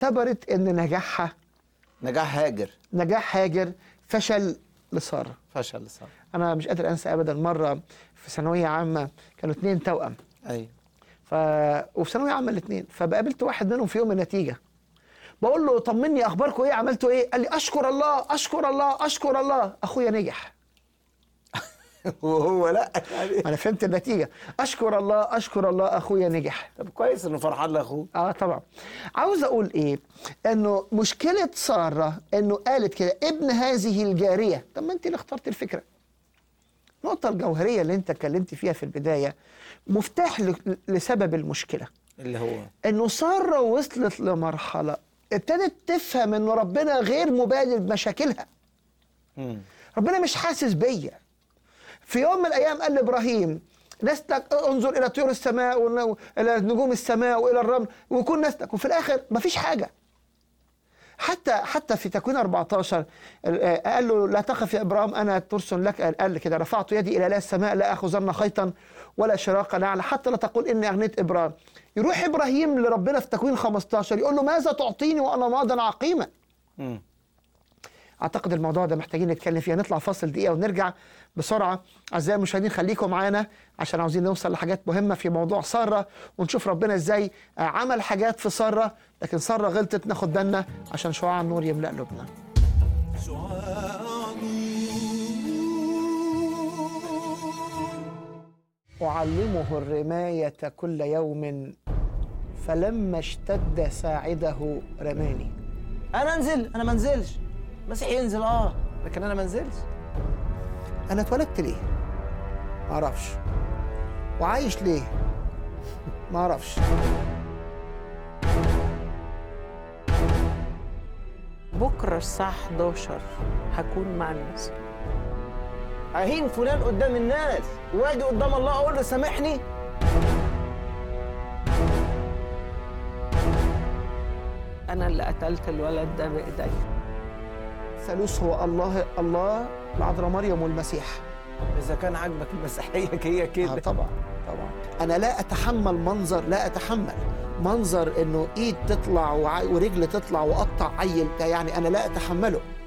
اعتبرت ان نجاحها نجاح هاجر نجاح هاجر فشل لساره فشل صح انا مش قادر انسى ابدا مره في ثانويه عامه كانوا اتنين توأم ايوه ف وفي ثانويه عامه الاثنين فقابلت واحد منهم في يوم النتيجه بقول له طمني اخباركم ايه عملتوا ايه قال لي اشكر الله اشكر الله اشكر الله اخويا نجح وهو لا يعني انا فهمت النتيجه اشكر الله اشكر الله اخويا نجح طب كويس انه فرحان لاخوه اه طبعا عاوز اقول ايه انه مشكله ساره انه قالت كده ابن هذه الجاريه طب ما انت اللي اخترت الفكره النقطه الجوهريه اللي انت اتكلمت فيها في البدايه مفتاح ل- لسبب المشكله اللي هو انه ساره وصلت لمرحله ابتدت تفهم انه ربنا غير مبالي بمشاكلها مم. ربنا مش حاسس بيا في يوم من الايام قال لابراهيم نسلك انظر الى طيور السماء والى نجوم السماء والى الرمل ويكون نسلك وفي الاخر مفيش حاجه حتى حتى في تكوين 14 آه، قال له لا تخف يا ابراهيم انا ترسل لك قال كده رفعت يدي الى اله السماء لا اخذن خيطا ولا شراق نعل حتى لا تقول اني اغنيت ابراهيم يروح ابراهيم لربنا في تكوين 15 يقول له ماذا تعطيني وانا ماضا عقيما مم. اعتقد الموضوع ده محتاجين نتكلم فيه نطلع فاصل دقيقه ونرجع بسرعه اعزائي المشاهدين خليكم معانا عشان عاوزين نوصل لحاجات مهمه في موضوع ساره ونشوف ربنا ازاي آه، عمل حاجات في ساره لكن ساره غلطت ناخد بالنا عشان شعاع النور يملا قلوبنا أعلمه الرماية كل يوم فلما اشتد ساعده رماني انا انزل انا ما انزلش مسيح ينزل اه لكن انا ما انزلش أنا اتولدت ليه؟ معرفش وعايش ليه؟ معرفش بكرة الساعة 11 هكون مع الناس اهين فلان قدام الناس واجي قدام الله اقول له سامحني أنا اللي قتلت الولد ده بإيدي ثالوث هو الله الله العذراء مريم والمسيح اذا كان عاجبك المسيحيه هي آه كده طبعا طبعا انا لا اتحمل منظر لا اتحمل منظر انه ايد تطلع وع- ورجل تطلع واقطع عيل ده يعني انا لا اتحمله